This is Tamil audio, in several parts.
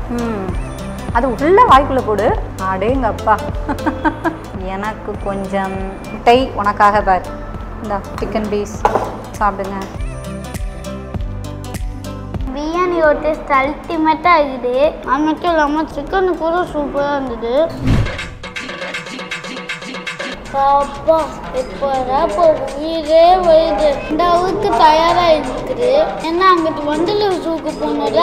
ம் அது உள்ள வாய்க்குள்ள போடு அடேங்கப்பா எனக்கு கொஞ்சம் முட்டை உனக்காக பார் இந்த சிக்கன் பீஸ் சாப்பிடுங்க பிரியாணியோட டேஸ்ட் அல்டிமேட்டாக இருக்குது அது மட்டும் இல்லாமல் சிக்கன் கூட சூப்பராக இருந்தது அப்பா இப்போ இப்போ உயிரே வருது இந்த அளவுக்கு தயாராக இருக்குது ஏன்னா அங்கிட்டு வண்டலூர் ஜூக்கு போகணும்ல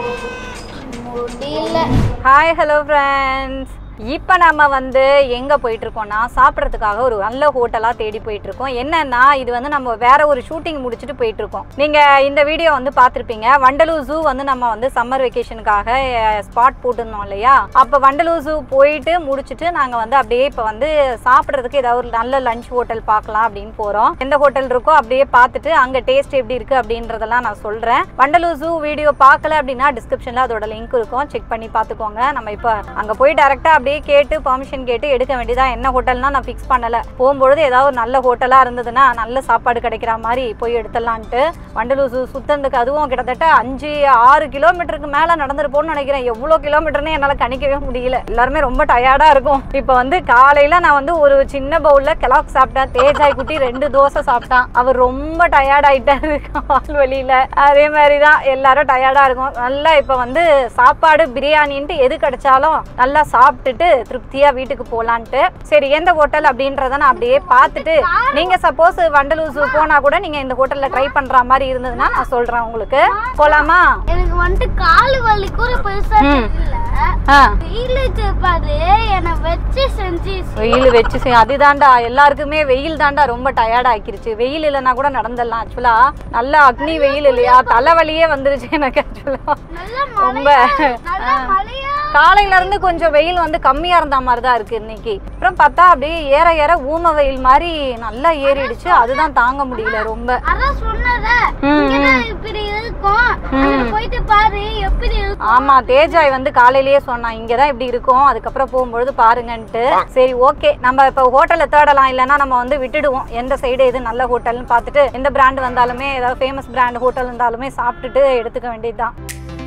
முடியல ஹாய் ஹலோ ஃப்ரெண்ட்ஸ் இப்போ நம்ம வந்து எங்கே போயிட்டுருக்கோம்னா சாப்பிட்றதுக்காக ஒரு நல்ல ஹோட்டலாக தேடி போயிட்டுருக்கோம் என்னன்னா இது வந்து நம்ம வேற ஒரு ஷூட்டிங் முடிச்சுட்டு போயிட்டுருக்கோம் நீங்கள் இந்த வீடியோ வந்து பார்த்துருப்பீங்க வண்டலூர் ஜூ வந்து நம்ம வந்து சம்மர் வெக்கேஷனுக்காக ஸ்பாட் போட்டிருந்தோம் இல்லையா அப்போ வண்டலூர் ஜூ போயிட்டு முடிச்சுட்டு நாங்கள் வந்து அப்படியே இப்போ வந்து சாப்பிட்றதுக்கு ஏதாவது ஒரு நல்ல லஞ்ச் ஹோட்டல் பார்க்கலாம் அப்படின்னு போகிறோம் எந்த ஹோட்டல் இருக்கோ அப்படியே பார்த்துட்டு அங்கே டேஸ்ட் எப்படி இருக்குது அப்படின்றதெல்லாம் நான் சொல்கிறேன் வண்டலூர் ஜூ வீடியோ பார்க்கல அப்படின்னா டிஸ்கிரிப்ஷனில் அதோட லிங்க் இருக்கும் செக் பண்ணி பார்த்துக்கோங்க நம்ம இப்போ அங்கே போய் டேரெக்டாக அப்படியே கேட்டு பர்மிஷன் கேட்டு எடுக்க வேண்டியதா என்ன ஹோட்டல்னா நான் ஃபிக்ஸ் பண்ணலை போகும்பொழுது ஏதாவது ஒரு நல்ல ஹோட்டலாக இருந்ததுன்னா நல்ல சாப்பாடு கிடைக்கிற மாதிரி போய் எடுத்துடலான்ட்டு வண்டலூர் சு சுத்தறதுக்கு அதுவும் கிட்டத்தட்ட அஞ்சு ஆறு கிலோமீட்டருக்கு மேலே நடந்துருப்போம்னு நினைக்கிறேன் எவ்வளோ கிலோமீட்டர்னு என்னால் கணிக்கவே முடியல எல்லாருமே ரொம்ப டயர்டாக இருக்கும் இப்போ வந்து காலையில் நான் வந்து ஒரு சின்ன பவுலில் கெலாக் சாப்பிட்டேன் தேஜாய் குட்டி ரெண்டு தோசை சாப்பிட்டான் அவர் ரொம்ப டயர்ட் ஆயிட்டாரு கால் வலியில் அதே மாதிரி தான் எல்லாரும் டயர்டாக இருக்கும் நல்லா இப்போ வந்து சாப்பாடு பிரியாணின்ட்டு எது கிடைச்சாலும் நல்லா சாப்பிட்டுட்டு திருப்தியா வீட்டுக்கு போலான்ட்டு சரி எந்த ஹோட்டல் அப்படின்றத நான் அப்படியே பார்த்துட்டு நீங்க சப்போஸ் வண்டலூர் zoo போனா கூட நீங்க இந்த ஹோட்டல்ல ட்ரை பண்ற மாதிரி இருந்ததுன்னா நான் சொல்றேன் உங்களுக்கு போலாமா எனக்கு வந்துட்டு கால் வலி கூட பெருசா ம். தெரியல ஆ வெயிலுக்கு பாரு என்னை வச்சு செஞ்சு வெயில் வச்சு செய்- அதுதான்டா எல்லாருக்குமே வெயில் தான்டா ரொம்ப டயர்ட் ஆக்கிருச்சு வெயில் இல்லைன்னா கூட நடந்துடலாம் ஆக்சுவலா நல்ல அக்னி வெயில் இல்லையா தலைவலியே வந்துருச்சு எனக்கு ஆக்சுவலா நல்ல ரொம்ப நல்ல மழையா காலையில இருந்து கொஞ்சம் வெயில் வந்து கம்மியா இருந்த மாதிரி தான் இருக்கு இன்னைக்கு அப்புறம் பார்த்தா அப்படியே ஏற ஏற ஊம வெயில் மாதிரி நல்லா ஏறிடுச்சு அதுதான் தாங்க முடியல ரொம்ப அதான் சொன்னத ம், இங்கதான் இப்படி இருக்கும் அங்க போயிட்டு பாரு எப்படி இருக்கும் ஆமா தேஜாய் வந்து காலையிலேயே சொன்னான் இங்கதான் இப்படி இருக்கும் அதுக்கப்புறம் போகும்பொழுது பாருங்கன்ட்டு சரி ஓகே நம்ம இப்போ ஹோட்டல்ல தேடலாம் இல்லைன்னா நம்ம வந்து விட்டுடுவோம் எந்த சைடு எது நல்ல ஹோட்டல்னு பார்த்துட்டு எந்த பிராண்ட் வந்தாலுமே ஏதாவது ஃபேமஸ் பிராண்ட் ஹோட்டல் இருந்தாலுமே சாப்பிட்டுட்டு எடுத்துக்க வேண்டியதுதான்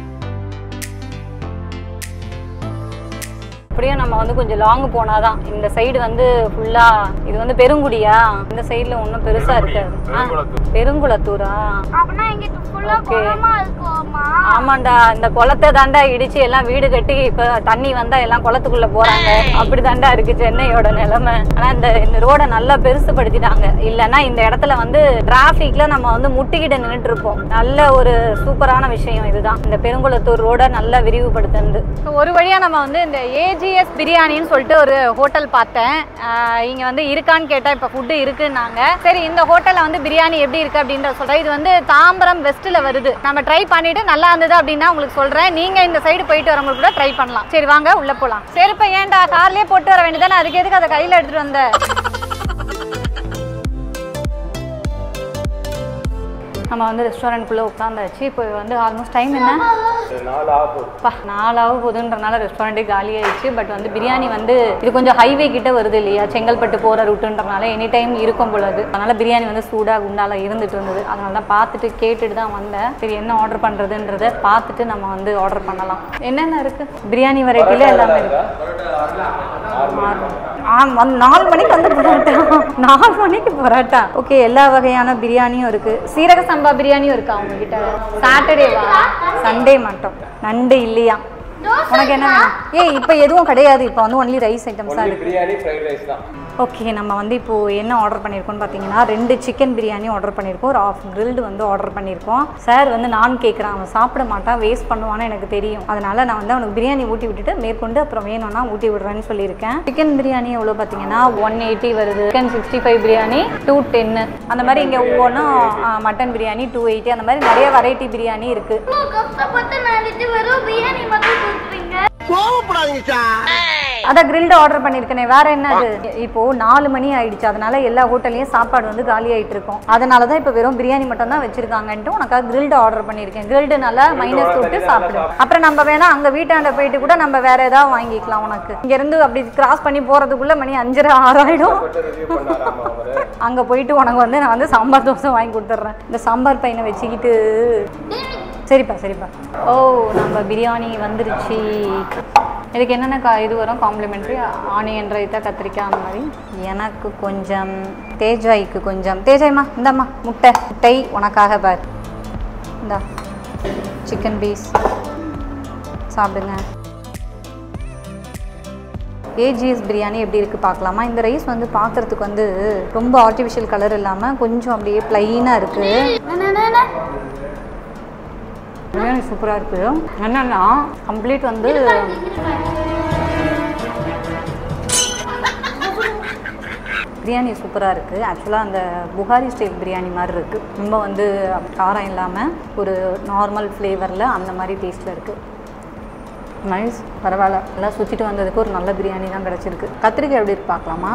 அப்படியே நம்ம வந்து கொஞ்சம் லாங் போனாதான் இந்த சைடு வந்து ஃபுல்லா இது வந்து பெருங்குடியா இந்த சைடுல ஒன்றும் பெருசா இருக்காது ஆ, பெருங்குளத்தூரா அப்படின்னா இங்கிட்டு ஃபுல்லா குளமா இருக்குமா ஆமாண்டா இந்த குளத்தை தாண்டா இடிச்சு எல்லாம் வீடு கட்டி இப்ப தண்ணி வந்தா எல்லாம் குளத்துக்குள்ள போறாங்க அப்படி தாண்டா இருக்கு சென்னையோட நிலைமை ஆனா இந்த இந்த ரோட நல்லா பெருசுபடுத்திட்டாங்க இல்லைன்னா இந்த இடத்துல வந்து டிராபிக்ல நம்ம வந்து முட்டிக்கிட்டு நின்றுட்டு இருப்போம் நல்ல ஒரு சூப்பரான விஷயம் இதுதான் இந்த பெருங்குளத்தூர் ரோட நல்லா விரிவுபடுத்துனது ஒரு வழியா நம்ம வந்து இந்த ஏஜிஎஸ் பிரியாணின்னு சொல்லிட்டு ஒரு ஹோட்டல் பார்த்தேன் ஆஹ் இங்க வந்து இருக்கான்னு கேட்டா இப்ப ஃபுட்டு இருக்குன்னாங்க சரி இந்த ஹோட்டல்ல வந்து பிரியாணி எப்படி இருக்கு அப்படின்ற சொல்றேன் இது வந்து தாம்பரம் வெஸ்ட்ல வருது நம்ம ட்ரை பண்ணிட்டு நல்லா இருந்தது அப்படின்னா உங்களுக்கு சொல்றேன் நீங்க இந்த சைடு போயிட்டு வரவங்களுக்கு கூட ட்ரை பண்ணலாம் சரி வாங்க உள்ள போலாம் செருப்பை ஏன்டா கார்லயே போட்டு வர வேண்டியதானே அதுக்கு எதுக்கு அதை கையில எடுத்துட்டு வந்த நம்ம வந்து ரெஸ்டாரண்ட்குள்ளே உட்காந்தாச்சு இப்போ வந்து ஆல்மோஸ்ட் டைம் என்ன பா நாலாவது போதுன்றனால ரெஸ்டாரண்ட்டே காலி ஆயிடுச்சு பட் வந்து பிரியாணி வந்து இது கொஞ்சம் ஹைவே கிட்ட வருது இல்லையா செங்கல்பட்டு போகிற ரூட்டுன்றனால எனி டைம் இருக்கும் போல அது அதனால பிரியாணி வந்து சூடாக குண்டால இருந்துட்டு இருந்தது அதனால தான் பார்த்துட்டு கேட்டுட்டு தான் வந்தேன் சரி என்ன ஆர்டர் பண்ணுறதுன்றத பார்த்துட்டு நம்ம வந்து ஆர்டர் பண்ணலாம் என்னென்ன இருக்கு பிரியாணி வெரைட்டில எல்லாமே இருக்கு ஆ, வந்து நாலு மணிக்கு வந்து பரோட்டா நாலு மணிக்கு பரோட்டா ஓகே எல்லா வகையான பிரியாணியும் இருக்கு சீரக சம்பா பிரியாணியும் இருக்கா உங்ககிட்ட சாட்டர்டேவா சண்டே மட்டும் நண்டு இல்லையா உனக்கு என்ன வேணும் ஏய் இப்போ எதுவும் கிடையாது இப்போ வந்து ஒன்லி ரைஸ் ஐட்டம்ஸ் தான் இருக்கு பிரியாணி ஃப்ரைட் ரைஸ் தான் ஓகே நம்ம வந்து இப்போது என்ன ஆர்டர் பண்ணியிருக்கோம்னு பார்த்தீங்கன்னா ரெண்டு சிக்கன் பிரியாணி ஆர்டர் பண்ணியிருக்கோம் ஒரு ஆஃப் கிரில்டு வந்து ஆர்டர் பண்ணியிருக்கோம் சார் வந்து நான் கேட்குறான் அவன் சாப்பிட மாட்டான் வேஸ்ட் பண்ணுவான்னு எனக்கு தெரியும் அதனால நான் வந்து அவனுக்கு பிரியாணி ஊட்டி விட்டுட்டு மேற்கொண்டு அப்புறம் வேணும்னா ஊட்டி விடுறேன்னு சொல்லியிருக்கேன் சிக்கன் பிரியாணி எவ்வளோ பார்த்தீங்கன்னா ஒன் எயிட்டி வருது chicken sixty five biryani two டென்னு அந்த மாதிரி இங்கே ஒவ்வொன்றும் மட்டன் பிரியாணி டூ எயிட்டி அந்த மாதிரி நிறைய வெரைட்டி பிரியாணி இருக்குது இவ்வளவு கஷ்டப்பட்டு நாளைக்கு வெறும் பிரியாணி மட்டும் கொடுக்குறீங்க கோவப்படாதீங்க சார் அதான் கிரில்டு ஆர்டர் பண்ணியிருக்கேனே வேற என்ன அது இப்போ நாலு மணி ஆயிடுச்சு அதனால எல்லா ஹோட்டல்லையும் சாப்பாடு வந்து காலி ஆயிட்டு இருக்கும் அதனால தான் இப்போ வெறும் பிரியாணி மட்டும் தான் வச்சிருக்காங்கன்ட்டு உனக்காக கிரில்டு ஆர்டர் பண்ணியிருக்கேன் கிரில்டு நல்லா மைனஸ் தொட்டு சாப்பிடு அப்புறம் நம்ம வேணா அங்கே வீட்டாண்ட போயிட்டு கூட நம்ம வேற ஏதாவது வாங்கிக்கலாம் உனக்கு இங்கேருந்து அப்படி கிராஸ் பண்ணி போகிறதுக்குள்ள மணி அஞ்சரை ஆறாயிடும் ரிவ்யூ பண்ணாராமா அவரு அங்கே போயிட்டு உனக்கு வந்து நான் வந்து சாம்பார் தோசை வாங்கி கொடுத்துட்றேன் இந்த சாம்பார் பையனை வச்சுக்கிட்டு டேய், சரிப்பா சரிப்பா ஓ நம்ம பிரியாணி வந்துருச்சு இதுக்கு என்னென்ன கா இது வரும் காம்ப்ளிமெண்ட்ரி ஆனியன் ரைத்தா கத்திரிக்காய் அந்த மாதிரி எனக்கு கொஞ்சம் தேஜாய்க்கு கொஞ்சம் தேஜாய்மா இந்தாம்மா முட்டை முட்டை உனக்காக பார் இந்தா சிக்கன் பீஸ் சாப்பிடுங்க ஏஜிஎஸ் பிரியாணி எப்படி இருக்குது பார்க்கலாமா இந்த ரைஸ் வந்து பார்க்குறதுக்கு வந்து ரொம்ப ஆர்டிஃபிஷியல் கலர் இல்லாமல் கொஞ்சம் அப்படியே ப்ளைனாக இருக்குது என்னண்ணா பிரியாணி சூப்பராக இருக்குது என்னென்னா கம்ப்ளீட் வந்து பிரியாணி சூப்பராக இருக்குது ஆக்சுவலாக அந்த புகாரி ஸ்டைல் பிரியாணி மாதிரி இருக்குது ரொம்ப வந்து காரம் இல்லாமல் ஒரு நார்மல் ஃப்ளேவரில் அந்த மாதிரி டேஸ்ட்டில் இருக்குது நைஸ் பரவாயில்ல எல்லாம் சுற்றிட்டு வந்ததுக்கு ஒரு நல்ல பிரியாணி தான் கிடச்சிருக்கு கத்திரிக்காய் எப்படி இருக்கு பார்க்கலாமா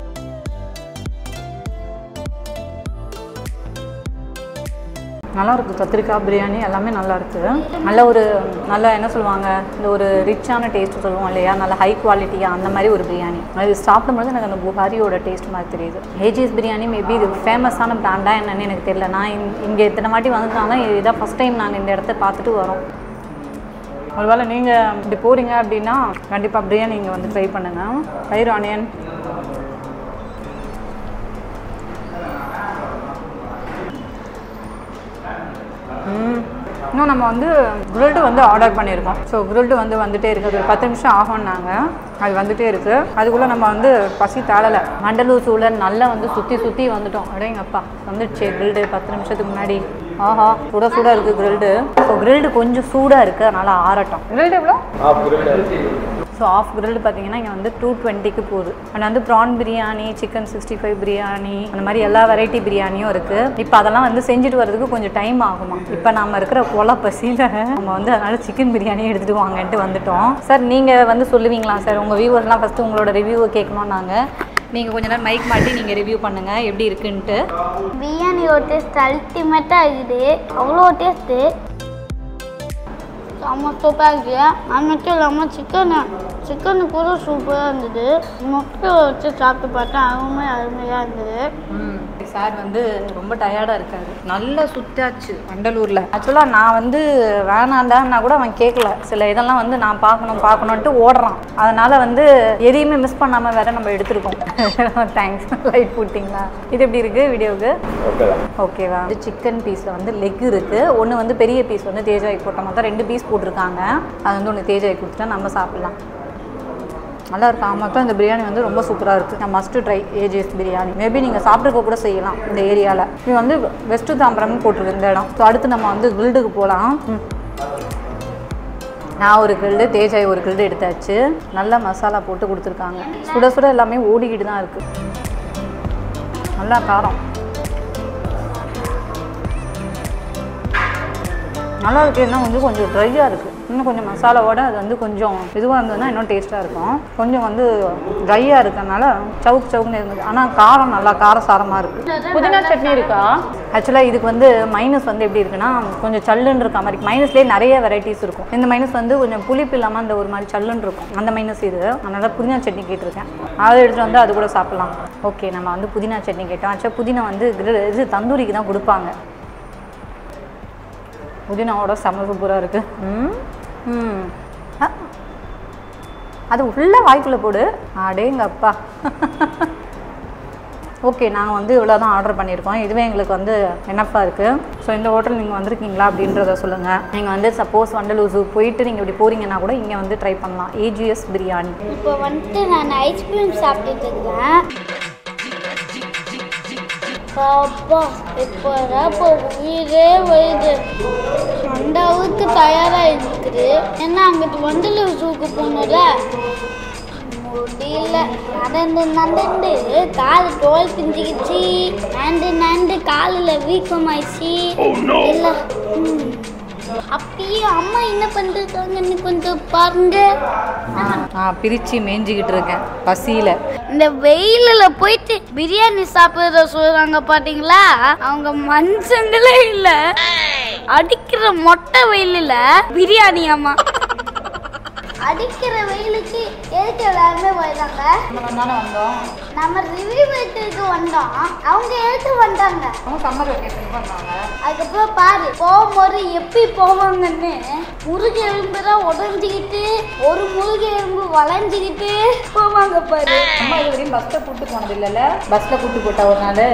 நல்லா இருக்குது கத்திரிக்காய் பிரியாணி எல்லாமே நல்லா இருக்குது நல்ல ஒரு நல்ல என்ன சொல்லுவாங்க இந்த ஒரு ரிச்சான டேஸ்ட் சொல்லுவோம் இல்லையா நல்ல ஹை குவாலிட்டியாக அந்த மாதிரி ஒரு பிரியாணி அது சாப்பிடும்போது எனக்கு அந்த புகாரியோட டேஸ்ட் மாதிரி தெரியுது ஏஜிஎஸ் பிரியாணி மேபி இது ஃபேமஸான பிராண்டா என்னன்னு எனக்கு தெரியல நான் இங்- இங்கே இத்தனை வாட்டி வந்ததுனால இதான் ஃபஸ்ட் டைம் நாங்கள் இந்த இடத்த பார்த்துட்டு வரோம் ஒருவேளை நீங்கள் இப்படி போகிறீங்க அப்படின்னா கண்டிப்பாக பிரியாணி இங்கே வந்து ட்ரை பண்ணுங்கள் தயிர் ஆனியன் ம். இன்னும் நம்ம வந்து கிரில்டு வந்து ஆர்டர் பண்ணியிருக்கோம் ஸோ கிரில்டு வந்து வந்துட்டே இருக்குது ஒரு பத்து நிமிஷம் ஆகும்னாங்க அது வந்துட்டே இருக்குது அதுக்குள்ளே நம்ம வந்து பசி தாழலை மண்டலூர் சூழல் நல்லா வந்து சுற்றி சுற்றி வந்துட்டோம் அடேங்கப்பா வந்துடுச்சு கிரில்டு பத்து நிமிஷத்துக்கு முன்னாடி ஆஹா சுட சுட இருக்குது கிரில்டு ஸோ கிரில்டு கொஞ்சம் சூடாக இருக்குது அதனால் ஆறட்டும் கிரில்டு எவ்வளோ ஆ புரியல ஸோ ஆஃப் கிரில்டு பார்த்தீங்கன்னா இங்கே வந்து டூ டுவெண்ட்டிக்கு போகுது அண்ட் வந்து prawn biryani chicken sixty five biryani அந்த மாதிரி எல்லா வெரைட்டி பிரியாணியும் இருக்குது இப்போ அதெல்லாம் வந்து செஞ்சுட்டு வரதுக்கு கொஞ்சம் டைம் ஆகுமா இப்போ நம்ம இருக்கிற கொலை பசியில் நம்ம வந்து அதனால சிக்கன் பிரியாணி எடுத்துகிட்டு வாங்கன்ட்டு வந்துட்டோம் சார் நீங்கள் வந்து சொல்லுவீங்களா சார் உங்கள் வியூவர்ஸ்லாம் ஃபஸ்ட்டு உங்களோட ரிவ்யூவை கேட்கணும் நாங்கள் நீங்கள் கொஞ்ச நேரம் மைக் மாட்டி நீங்கள் ரிவ்யூ பண்ணுங்கள் எப்படி இருக்குன்ட்டு பிரியாணியோட டேஸ்ட் அல்டிமேட்டாக இருக்குது அவ்வளோ டேஸ்ட்டு செம்ம சூப்பராக இருக்குது அது மட்டும் இல்லாமல் சிக்கனு சிக்கனு கூட சூப்பராக இருந்தது முட்டை வச்சு சாப்பிட்டு பார்த்தா அருமை அருமையாக இருந்தது சார் வந்து ரொம்ப டயர்டாக இருக்காரு நல்லா சுத்தாச்சு வண்டலூரில் ஆக்சுவலாக நான் வந்து வேணாண்டான்னா கூட அவன் கேட்கல சில இதெல்லாம் வந்து நான் பார்க்கணும் பார்க்கணுன்ட்டு ஓடுறான் அதனால் வந்து எதையுமே மிஸ் பண்ணாமல் வேற நம்ம எடுத்திருக்கோம் தேங்க்ஸ் லைட் போட்டிங்களா இது எப்படி இருக்குது வீடியோவுக்கு ஓகே தான் ஓகேவா இது சிக்கன் பீஸில் வந்து லெக் இருக்குது ஒன்று வந்து பெரிய பீஸ் வந்து தேஜாய்க்கு போட்ட மொத்தம் ரெண்டு பீஸ் போட்டிருக்காங்க அது வந்து ஒன்று தேஜாய் கொடுத்துட்டா நம்ம சாப்பிட்லாம் நல்லா இருக்கு ஆ மொத்தம் இந்த பிரியாணி வந்து ரொம்ப சூப்பராக இருக்குது நான் must try AGS biryani maybe நீங்கள் சாப்பிட்ருக்க கூட செய்யலாம் இந்த ஏரியாவில் இது வந்து வெஸ்ட்டு தாம்பரம்னு போட்டிருக்கு இந்த இடம் ஸோ அடுத்து நம்ம வந்து கில்டுக்கு போகலாம் நான் ஒரு கில்டு தேஜாய் ஒரு கில்டு எடுத்தாச்சு நல்லா மசாலா போட்டு கொடுத்துருக்காங்க சுட சுட எல்லாமே ஓடிக்கிட்டு தான் இருக்குது நல்லா காரம் நல்லா இருக்கு இன்னும் வந்து கொஞ்சம் ட்ரையாக இருக்குது இன்னும் கொஞ்சம் மசாலாவோட அது வந்து கொஞ்சம் இதுவாக இருந்ததுன்னா இன்னும் டேஸ்ட்டாக இருக்கும் கொஞ்சம் வந்து ட்ரையாக இருக்கறனால சவுக் சவுக்குன்னு இருந்தது ஆனால் காரம் நல்லா காரசாரமாக இருக்குது புதினா சட்னி இருக்கா ஆக்சுவலாக இதுக்கு வந்து மைனஸ் வந்து எப்படி இருக்குன்னா கொஞ்சம் சல்லுன்னு இருக்க மாதிரி மைனஸ்லேயே நிறைய வெரைட்டிஸ் இருக்கும் இந்த மைனஸ் வந்து கொஞ்சம் புளிப்பு இல்லாமல் அந்த ஒரு மாதிரி சல்லுன்னு இருக்கும் அந்த மைனஸ் இது அதனால் புதினா சட்னி கேட்டிருக்கேன் அதை எடுத்துகிட்டு வந்து அது கூட சாப்பிட்லாம் ஓகே நம்ம வந்து புதினா சட்னி கேட்டோம் ஆக்சுவலாக புதினா வந்து grill- இது தந்தூரிக்கு தான் கொடுப்பாங்க புதினாவோட செம்ம சூப்பராக இருக்குது ம் ம் ஆ. அது உள்ள வாய்க்குள்ளே போடு அடேங்க அப்பா ஓகே நாங்கள் வந்து இவ்வளோ தான் ஆர்டர் பண்ணியிருக்கோம் இதுவே எங்களுக்கு வந்து என்னஃபாக இருக்குது ஸோ இந்த ஹோட்டல் நீங்கள் வந்திருக்கீங்களா அப்படின்றத சொல்லுங்கள் நீங்கள் வந்து சப்போஸ் வண்டலூர் zoo போயிட்டு நீங்கள் இப்படி போகிறீங்கன்னா கூட இங்கே வந்து ட்ரை பண்ணலாம் ஏஜிஎஸ் பிரியாணி இப்போ வந்துட்டு நான் ஐஸ்கிரீம் சாப்பிட்டுட்டு இருக்கேன் அப்பா இப்போ இப்போ உயிரே வருது அந்த அளவுக்கு தயாராக இருக்குது ஏன்னா அங்கிட்டு வண்டலூர் ஜூக்கு போகணும்ல முடியல நடந்து நடந்து கால் தோல் பிஞ்சுக்கிச்சு நண்டு நண்டு காலில் வீக்கமாயிடுச்சு இல்ல ம். அப்படியே அம்மா என்ன பண்ணிருக்காங்கன்னு கொஞ்சம் பாருங்க நான் பிரித்து மேய்ஞ்சிக்கிட்டு இருக்கேன் பசியில் இந்த வெயிலில் போயிட்டு பிரியாணி சாப்பிட்ற சொல்றாங்க பாத்தீங்களா அவங்க மனுஷங்களே இல்ல அடிக்கிற மொட்டை வெயிலில் பிரியாணி அம்மா அடிக்கிற வெயிலுக்கு எதுக்கு எல்லாருமே போயிட்டாங்க நம்ம தானே வந்தோம் நம்ம ரிவ்யூ வைக்கிறதுக்கு வந்தோம் அவங்க எதுக்கு வந்தாங்க அவங்க சம்மர் வெக்கேஷன் பண்ணாங்க அதுக்கப்புறம் பாரு போகும்போது எப்படி போவாங்கன்னு முருகை எலும்பு தான் உடஞ்சிக்கிட்டு ஒரு முருகை எலும்பு வளைஞ்சிக்கிட்டு போவாங்க பாரு அம்மா இது வரையும் பஸ்ஸில் கூட்டு போனது இல்லைல்ல பஸ்ஸில் கூட்டு போட்டா ஒரு நாள்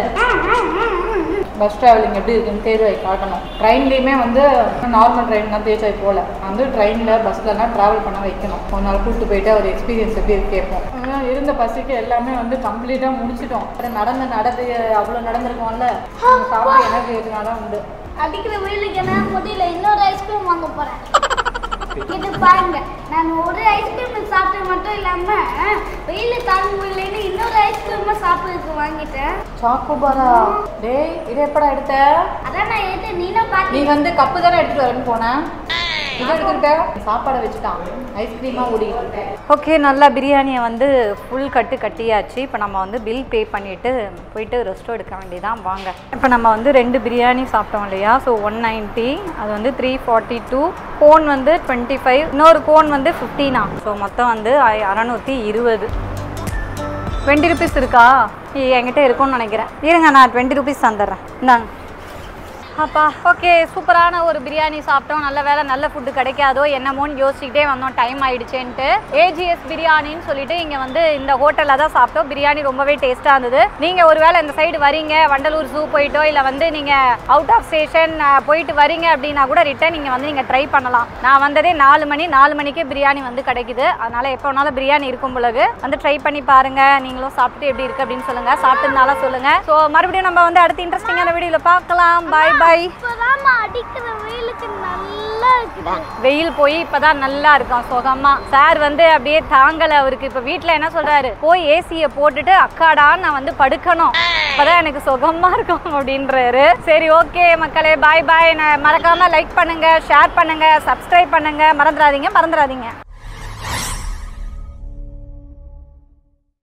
பஸ் ட்ராவலிங் எப்படி இருக்குன்னு தேர்வாய் காட்டணும் ட்ரெயின்லேயுமே வந்து நார்மல் ட்ரெயின் தான் தேர்வாய் போகல வந்து ட்ரெயினில் பஸ்லலாம் ட்ராவல் பண்ண வைக்கணும் ஒரு நாள் கூப்பிட்டு போயிட்டு ஒரு எக்ஸ்பீரியன்ஸ் எப்படி இருக்கு கேட்போம் ஆனா, இருந்த பசிக்கு எல்லாமே வந்து கம்ப்ளீட்டாக முடிச்சிட்டோம் அப்புறம் நடந்து நடந்து அவ்வளோ நடந்திருக்கோம்ல சாப்பிட எனக்கு எதுனால தான் உண்டு அடிக்கிற வெயிலுக்கு என்ன முடியல இன்னொரு ஐஸ்கிரீம் வாங்க போறேன் இது பாருங்க நான் ஒரு ஐஸ்கிரீம் சாப்பிட்டு மட்டும் இல்லாம வெயில் தாங்க முடியலன்னு இன்னொரு ஐஸ்கிரீம் சாப்பிட்றதுக்கு வாங்கிட்டேன் சாக்கோபாரா டேய் இது எப்படா எடுத்த அதான் நான் எடுத்து நீனும் நீ பார்த்து வந்து கப்பு தானே எடுத்துட்டு வரேன்னு போனேன் இது எடுத்துக்கிட்ட சாப்பாடை வச்சுட்டான் ஐஸ்கிரீமா ஓடிக்கிட்டு ஓகே நல்லா பிரியாணியை வந்து ஃபுல் கட்டு கட்டியாச்சு இப்போ நம்ம வந்து பில் பே பண்ணிட்டு போயிட்டு ரெஸ்டோ எடுக்க வேண்டியதான் வாங்க இப்போ நம்ம வந்து ரெண்டு பிரியாணி சாப்பிட்டோம் இல்லையா ஸோ ஒன் நைன்ட்டி அது வந்து த்ரீ ஃபார்ட்டி டூ கோன் வந்து டுவெண்ட்டி ஃபைவ் இன்னொரு கோன் வந்து ஃபிஃப்டீனா ஸோ மொத்தம் வந்து அறநூற்றி இருபது டுவெண்ட்டி ருபீஸ் இருக்கா இ- என்கிட்ட இருக்கும்னு நினைக்கிறேன் இருங்க நான் டுவெண்ட்டி ருபீஸ் தந்துடுறேன் இந்தாங்க அப்பா ஓகே சூப்பரான ஒரு பிரியாணி சாப்பிட்டோம் நல்ல வேலை நல்ல ஃபுட்டு கிடைக்காதோ என்னமோன்னு யோசிச்சுக்கிட்டே வந்தோம் டைம் ஆயிடுச்சேன்ட்டு ஏஜிஎஸ் பிரியாணின்னு சொல்லிட்டு இங்கே வந்து இந்த ஹோட்டலில் தான் சாப்பிட்டோம் பிரியாணி ரொம்பவே டேஸ்ட்டாக இருந்தது நீங்கள் ஒருவேளை இந்த சைடு வரீங்க வண்டலூர் ஜூ போயிட்டோ இல்லை வந்து நீங்கள் அவுட் ஆஃப் ஸ்டேஷன் போயிட்டு வரீங்க அப்படின்னா கூட ரிட்டன் நீங்கள் வந்து நீங்கள் ட்ரை பண்ணலாம் நான் வந்ததே நாலு மணி நாலு மணிக்கே பிரியாணி வந்து கிடைக்குது அதனால் எப்போ வேணாலும் பிரியாணி இருக்கும் பொழுது வந்து ட்ரை பண்ணி பாருங்க நீங்களும் சாப்பிட்டு எப்படி இருக்கு அப்படின்னு சொல்லுங்க சாப்பிட்டதுனால சொல்லுங்க ஸோ மறுபடியும் நம்ம வந்து அடுத்த இன்ட்ரெஸ்டிங்கான வீடியோவில் பார்க்கலாம் பாய் பாய் இப்பதான் அடிக்கிற வெயிலுக்கு நல்லா இருக்குது வெயில் போய் இப்பதான் நல்லா இருக்கும் சுகமா சார் வந்து அப்படியே தாங்கல அவருக்கு இப்ப வீட்ல என்ன சொல்றாரு போய் ஏசிய போட்டுட்டு அக்காடா நான் வந்து படுக்கணும் அப்பதான் எனக்கு சுகமா இருக்கும் அப்படின்றாரு சரி ஓகே மக்களே பாய் பாய் மறக்காம லைக் பண்ணுங்க ஷேர் பண்ணுங்க சப்ஸ்கிரைப் பண்ணுங்க மறந்துடாதீங்க மறந்துடாதீங்க